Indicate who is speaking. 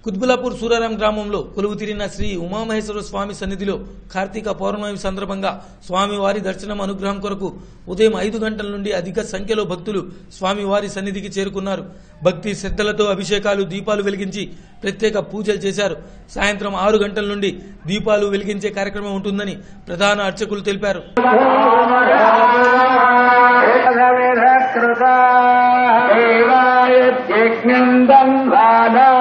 Speaker 1: కుత్బులాపూర్ సూరారాం గ్రామంలో కొలువు తీరిన శ్రీ ఉమామహేశ్వర స్వామి సన్నిధిలో కార్తీక పౌర్ణమి సందర్భంగా స్వామివారి దర్శనం అనుగ్రహం కొరకు ఉదయం ఐదు గంటల నుండి అధిక సంఖ్యలో భక్తులు స్వామివారి సన్నిధికి చేరుకున్నారు భక్తి శ్రద్ధలతో అభిషేకాలు దీపాలు వెలిగించి ప్రత్యేక పూజలు చేశారు సాయంత్రం ఆరు గంటల నుండి దీపాలు వెలిగించే కార్యక్రమం ఉంటుందని ప్రధాన అర్చకులు తెలిపారు
Speaker 2: कृता देवाय यज्ञम् दन्वाना